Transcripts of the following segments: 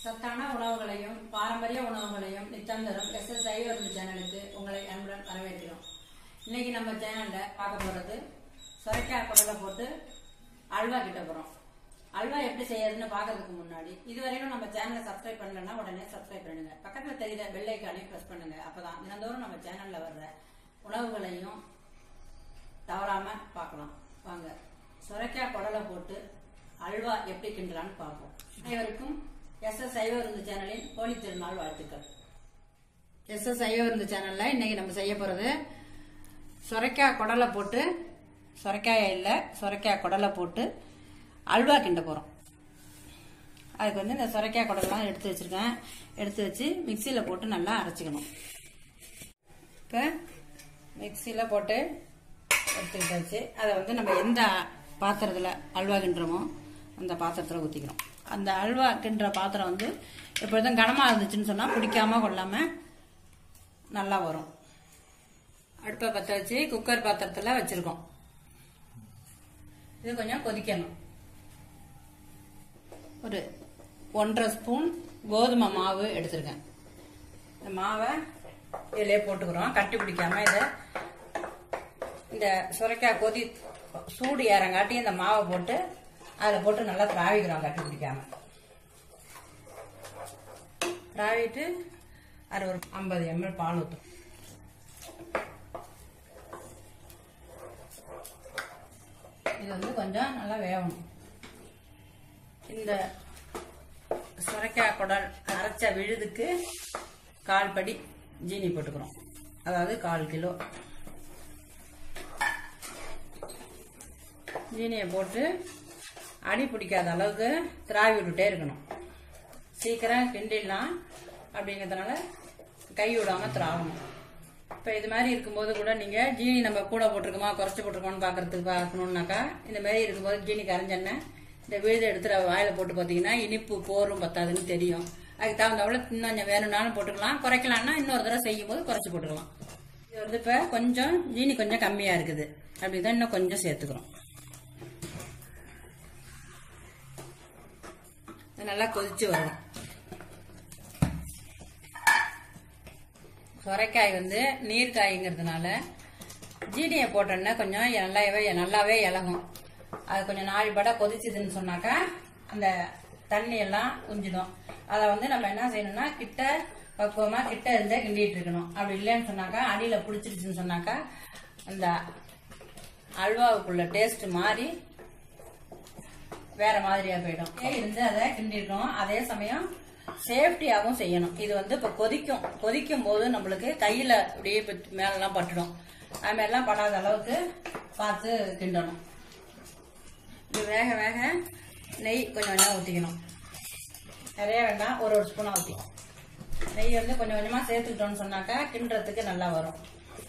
சத்தான உணவுகளையும் பாரம்பரிய உணவுகளையும் நித்தம் தரும் எஸ் எஸ் ஐவருந்து சேனலுக்கு உங்களை அன்புடன் வரவேற்கிறோம் இன்னைக்கு நம்ம சேனல்ல பார்க்க போறது சுரைக்காய் குடலை போட்டு அல்வா கிட்ட போறோம் அல்வா எப்படி செய்யறதுன்னு பார்க்கறதுக்கு முன்னாடி இதுவரைக்கும் நம்ம சேனலை சப்ஸ்கிரைப் பண்ணலன்னா உடனே சப்ஸ்கிரைப் பண்ணுங்க பக்கத்துல தெரியுற பெல் ஐக்கானையும் பிரஸ் பண்ணுங்க அப்பதான் தினந்தோறும் நம்ம சேனல்ல வர்ற உணவுகளையும் தவறாம பார்க்கலாம் வாங்க சுரைக்காய் குடலை போட்டு அல்வா எப்படி கிண்டலான்னு பார்ப்போம் அனைவருக்கும் எஸ் எஸ் ஐவருந்து சேனலின் கோழி திருநாள் வாழ்த்துக்கள் எஸ் எஸ் ஐவருந்து சேனல்ல இன்னைக்கு நம்ம செய்ய போறது சுரைக்காய் குடலை போட்டு சுரைக்காய் இல்லை சுரைக்காய் குடலை போட்டு அல்வா கிண்ட போறோம் அதுக்கு வந்து இந்த சுரைக்காய் குடலாம் எடுத்து வச்சிருக்கேன் எடுத்து வச்சு மிக்சியில் போட்டு நல்லா அரைச்சிக்கணும் இப்போ மிக்சியில் போட்டு எடுத்துக்கிட்டாச்சு அதை வந்து நம்ம எந்த பாத்திரத்தில் அல்வா கிண்டுறோமோ அந்த பாத்திரத்தில் ஊற்றிக்கிறோம் அந்த அல்வா கிண்டுற பாத்திரம் வந்து எப்பொழுதும் கனமாக இருந்துச்சுன்னு சொன்னால் பிடிக்காம கொள்ளாமல் நல்லா வரும் அடுப்பை பற்ற வச்சு குக்கர் பாத்திரத்தில் வச்சுருக்கோம் இது கொஞ்சம் கொதிக்கணும் ஒரு ஒன்றரை ஸ்பூன் கோதுமை மாவு எடுத்திருக்கேன் இந்த மாவை இதிலே போட்டுக்கிறோம் கட்டி பிடிக்காம இதை இந்த சுரைக்காய் கொதி சூடு ஏறங்காட்டி இந்த மாவை போட்டு அதில் போட்டு நல்லா திராவிக்கிறோம் கட்டி பிடிக்காம திராவிட்டு அதில் ஒரு ஐம்பது எம்எல் பால் ஊற்றும் இது வந்து கொஞ்சம் நல்லா வேகணும் இந்த சுரைக்காய் குடல் அரைச்ச விழுதுக்கு கால் படி ஜீனி போட்டுக்கிறோம் அதாவது கால் கிலோ ஜீனியை போட்டு அடி பிடிக்காத அளவுக்கு திராவி விட்டுட்டே இருக்கணும் சீக்கிரம் கிண்டிடலாம் அப்படிங்கிறதுனால கை விடாம திராவணும் இப்போ இது மாதிரி இருக்கும்போது கூட நீங்கள் ஜீனி நம்ம கூட போட்டிருக்கோமா குறைச்சி போட்டிருக்கோம்னு பார்க்கறதுக்கு பார்க்கணுன்னாக்கா இந்த மாதிரி இருக்கும்போது ஜீனி கரைஞ்செண்ணெய் இந்த விழுதை எடுத்து வாயில போட்டு பார்த்தீங்கன்னா இனிப்பு போரும் பத்தாதுன்னு தெரியும் அதுக்கு தகுந்தவள இன்னும் கொஞ்சம் வேணும்னாலும் போட்டுக்கலாம் குறைக்கலாம்னா இன்னொரு தடவை செய்யும் போது குறைச்சி போட்டுக்கலாம் இது வந்து இப்போ கொஞ்சம் ஜீனி கொஞ்சம் கம்மியாக இருக்குது அப்படி தான் இன்னும் கொஞ்சம் சேர்த்துக்கிறோம் இது நல்லா கொதிச்சு வரும் சொரைக்காய் வந்து நீர்க்காய்ங்கிறதுனால ஜீனியை போட்டோன்னா கொஞ்சம் நல்லாவே நல்லாவே இலகும் அது கொஞ்சம் நாலு பட கொதிச்சுதுன்னு சொன்னாக்கா அந்த தண்ணி எல்லாம் உஞ்சிடும் அதை வந்து நம்ம என்ன செய்யணும்னா கிட்ட பக்குவமா கிட்ட இருந்தே கிண்டிட்டு இருக்கணும் அப்படி இல்லைன்னு சொன்னாக்கா அடியில பிடிச்சிருச்சுன்னு சொன்னாக்கா அந்த அல்வாவுக்குள்ள டேஸ்ட் மாறி வேற மாதிரியா போயிடும் இருந்து அதை கிண்டிடணும் அதே சமயம் சேஃப்டியாகவும் செய்யணும் இது வந்து இப்போ கொதிக்கும் கொதிக்கும் போது நம்மளுக்கு கையில அப்படியே மேலெல்லாம் பட்டுடும் அது மாதிரிலாம் படாத அளவுக்கு பார்த்து கிண்டணும் இது வேக வேக நெய் கொஞ்சம் கொஞ்சம் ஊற்றிக்கணும் நிறைய வேண்டாம் ஒரு ஒரு ஸ்பூனாக ஊற்றி நெய் வந்து கொஞ்சம் கொஞ்சமாக சேர்த்துக்கிட்டோம்னு சொன்னாக்கா கிண்டுறதுக்கு நல்லா வரும்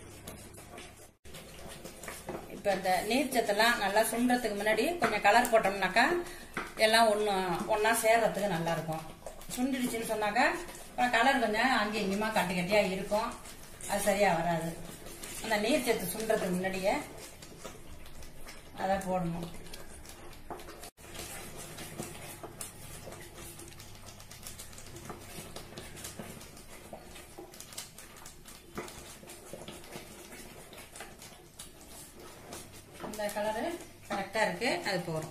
இப்போ இந்த நீர்ச்சத்தெல்லாம் நல்லா சுண்டுறதுக்கு முன்னாடி கொஞ்சம் கலர் போட்டோம்னாக்கா எல்லாம் ஒன்று ஒன்றா சேர்றதுக்கு நல்லா இருக்கும் சுண்டிடுச்சுன்னு சொன்னாக்கா கலர் கொஞ்சம் அங்கேயும் இங்கேயுமா கட்டி கட்டியாக இருக்கும் அது சரியாக வராது அந்த நீர்ச்சத்து சுண்டுறதுக்கு முன்னாடியே அதை போடணும் இந்த கலரு கரெக்டாக இருக்கு அது போதும்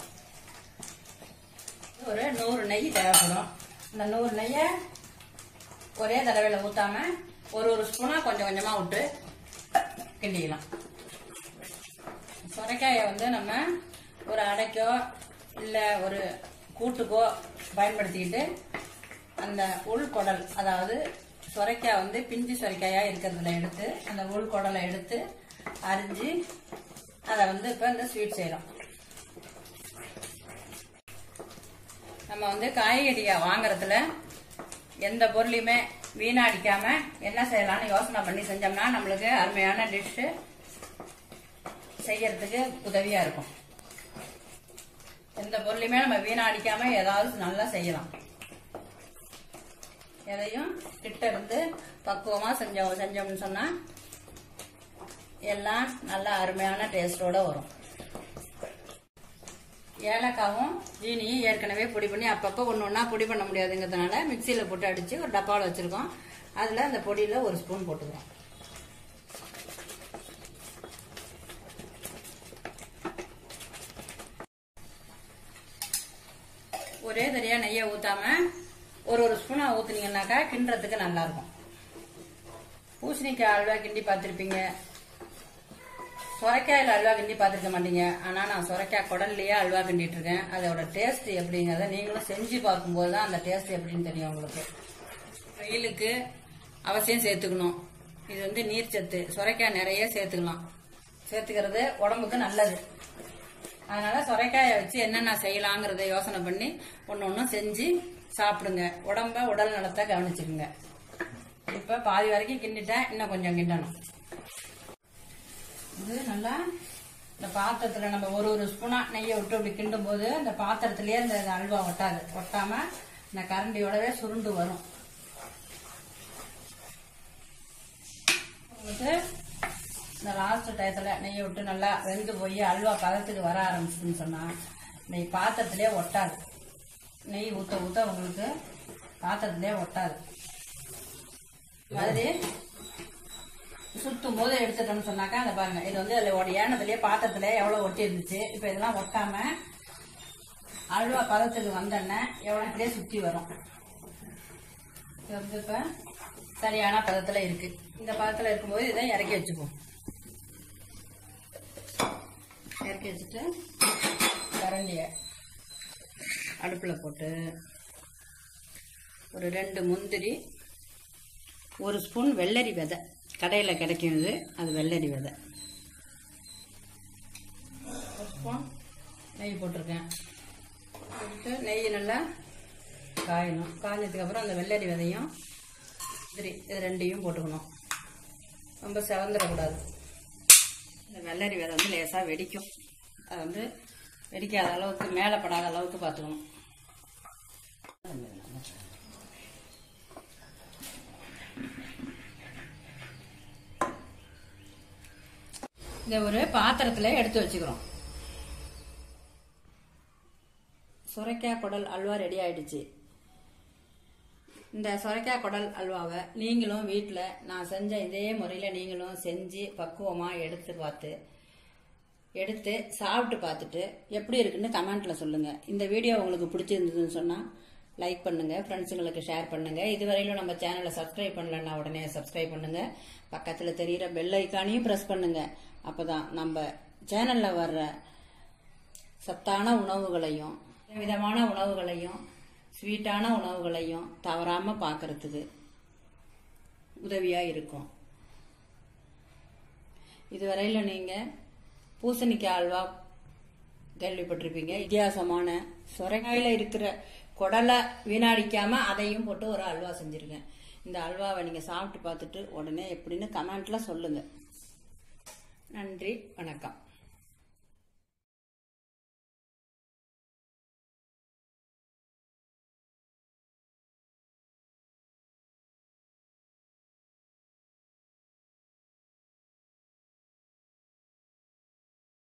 ஒரு நூறு நெய் தேவைப்படும் இந்த நூறு நெய்யை ஒரே தடவையில் ஊற்றாம ஒரு ஒரு ஸ்பூனாக கொஞ்சம் கொஞ்சமாக விட்டு கிண்டிக்கலாம் சுரைக்காயை வந்து நம்ம ஒரு அடைக்கோ இல்லை ஒரு கூட்டுக்கோ பயன்படுத்திக்கிட்டு அந்த உள்குடல் அதாவது சுரைக்காய் வந்து பிஞ்சு சுரைக்காயாக இருக்கிறதுல எடுத்து அந்த உள்குடலை எடுத்து அரிஞ்சு அதை வந்து இப்போ இந்த ஸ்வீட் செய்யலாம் நம்ம வந்து காய்கறியா வாங்குறதுல எந்த பொருளையுமே வீணாடிக்காம என்ன செய்யலாம்னு யோசனை பண்ணி செஞ்சோம்னா நம்மளுக்கு அருமையான டிஷ்ஷு செய்யறதுக்கு உதவியா இருக்கும் எந்த பொருளையுமே நம்ம வீணாடிக்காம ஏதாவது நல்லா செய்யலாம் எதையும் கிட்ட இருந்து பக்குவமா செஞ்சோம் செஞ்சோம்னு சொன்னா எல்லாம் நல்லா அருமையான டேஸ்டோட வரும் ஏலக்காவும் ஜீனியும் ஏற்கனவே பொடி பண்ணி அப்பப்போ ஒன்று ஒன்றா பொடி பண்ண முடியாதுங்கிறதுனால மிக்சியில் போட்டு அடித்து ஒரு டப்பாவில் வச்சுருக்கோம் அதில் அந்த பொடியில் ஒரு ஸ்பூன் போட்டுக்கிறோம் ஒரே தனியா நெய்யை ஊத்தாம ஒரு ஒரு ஸ்பூனா ஊத்துனீங்கன்னாக்கா கிண்டுறதுக்கு நல்லா இருக்கும் பூசணிக்காய் அல்வா கிண்டி பார்த்துருப்பீங்க சுரைக்காயில் அல்வா கிண்டி பார்த்துருக்க மாட்டீங்க ஆனால் நான் சுரைக்காய் குடல்லையே அல்வா கிண்டிட்டு இருக்கேன் அதோட டேஸ்ட் எப்படிங்கிறத நீங்களும் செஞ்சு பார்க்கும்போது தான் அந்த டேஸ்ட் எப்படின்னு தெரியும் உங்களுக்கு வெயிலுக்கு அவசியம் சேர்த்துக்கணும் இது வந்து நீர்ச்சத்து சுரைக்காய் நிறைய சேர்த்துக்கலாம் சேர்த்துக்கிறது உடம்புக்கு நல்லது அதனால சுரைக்காயை வச்சு என்னென்ன செய்யலாங்கிறத யோசனை பண்ணி ஒன்று ஒன்றும் செஞ்சு சாப்பிடுங்க உடம்ப உடல் நலத்தை கவனிச்சுக்குங்க இப்போ பாதி வரைக்கும் கிண்டிட்டேன் இன்னும் கொஞ்சம் கிண்டணும் இது நல்லா இந்த பாத்திரத்தில் நம்ம ஒரு ஒரு ஸ்பூனா நெய்யை விட்டு அப்படி கிண்டும் போது இந்த பாத்திரத்திலேயே இந்த அல்வா ஒட்டாது ஒட்டாம இந்த கரண்டியோடவே சுருண்டு வரும் உங்களுக்கு இந்த லாஸ்ட் டயத்தில் நெய்யை விட்டு நல்லா வெந்து போய் அல்வா பதத்துக்கு வர ஆரம்பிச்சுன்னு சொன்னால் நெய் பாத்திரத்திலே ஒட்டாது நெய் ஊற்ற ஊற்ற உங்களுக்கு பாத்திரத்திலே ஒட்டாது மாதிரி சுத்தும் போது எடுத்துட்டோம்னு சொன்னாக்கா அதை பாருங்க இது வந்து அதில் ஒரு ஏனத்துலேயே பாத்திரத்திலே எவ்வளோ ஒட்டி இருந்துச்சு இப்போ இதெல்லாம் ஒட்டாம அல்வா பதத்துக்கு வந்தோடனே எவ்வளோ இப்படியே சுற்றி வரும் இது வந்து இப்போ சரியான பதத்தில் இருக்கு இந்த பதத்தில் இருக்கும்போது இதை இறக்கி வச்சுப்போம் இறக்கி வச்சுட்டு கரண்டியை அடுப்பில் போட்டு ஒரு ரெண்டு முந்திரி ஒரு ஸ்பூன் வெள்ளரி விதை கடையில் கிடைக்கும் இது அது வெள்ளரி விதை ஒரு ஸ்பூன் நெய் போட்டிருக்கேன் போட்டு நெய் நல்லா காயணும் காய்ஞ்சதுக்கப்புறம் அந்த வெள்ளரி விதையும் முந்திரி இது ரெண்டையும் போட்டுக்கணும் ரொம்ப செவந்துடக்கூடாது இந்த வெள்ளரி விதை வந்து லேசாக வெடிக்கும் அது வந்து வெடிக்காத அளவுக்கு மேலே படாத அளவுக்கு பார்த்துக்கணும் இந்த ஒரு பாத்திரத்தில் எடுத்து வச்சுக்கிறோம் சுரைக்காய் குடல் அல்வா ரெடி ஆயிடுச்சு இந்த சுரைக்காய் குடல் அல்வாவை நீங்களும் வீட்டில் நான் செஞ்ச இதே முறையில் நீங்களும் செஞ்சு பக்குவமாக எடுத்து பார்த்து எடுத்து சாப்பிட்டு பார்த்துட்டு எப்படி இருக்குன்னு கமெண்ட்டில் சொல்லுங்கள் இந்த வீடியோ உங்களுக்கு பிடிச்சிருந்ததுன்னு சொன்னால் லைக் பண்ணுங்கள் ஃப்ரெண்ட்ஸுங்களுக்கு ஷேர் பண்ணுங்கள் இதுவரையிலும் நம்ம சேனலை சப்ஸ்கிரைப் பண்ணலன்னா உடனே சப்ஸ்கிரைப் பண்ணுங்கள் பக்கத்தில் தெரிகிற பெல் ஐக்கானையும் ப்ரெஸ் பண்ணுங்கள் அப்போ தான் நம்ம சேனலில் வர்ற சத்தான உணவுகளையும் விதமான உணவுகளையும் ஸ்வீட்டான உணவுகளையும் தவறாமல் பார்க்கறதுக்கு உதவியாக இருக்கும் இதுவரையில் நீங்கள் பூசணிக்காய் அல்வா கேள்விப்பட்டிருப்பீங்க வித்தியாசமான சுரைக்காயில் இருக்கிற குடலை வீணடிக்காம அதையும் போட்டு ஒரு அல்வா செஞ்சுருக்கேன் இந்த அல்வாவை நீங்கள் சாப்பிட்டு பார்த்துட்டு உடனே எப்படின்னு கமெண்ட்ல சொல்லுங்கள் நன்றி வணக்கம்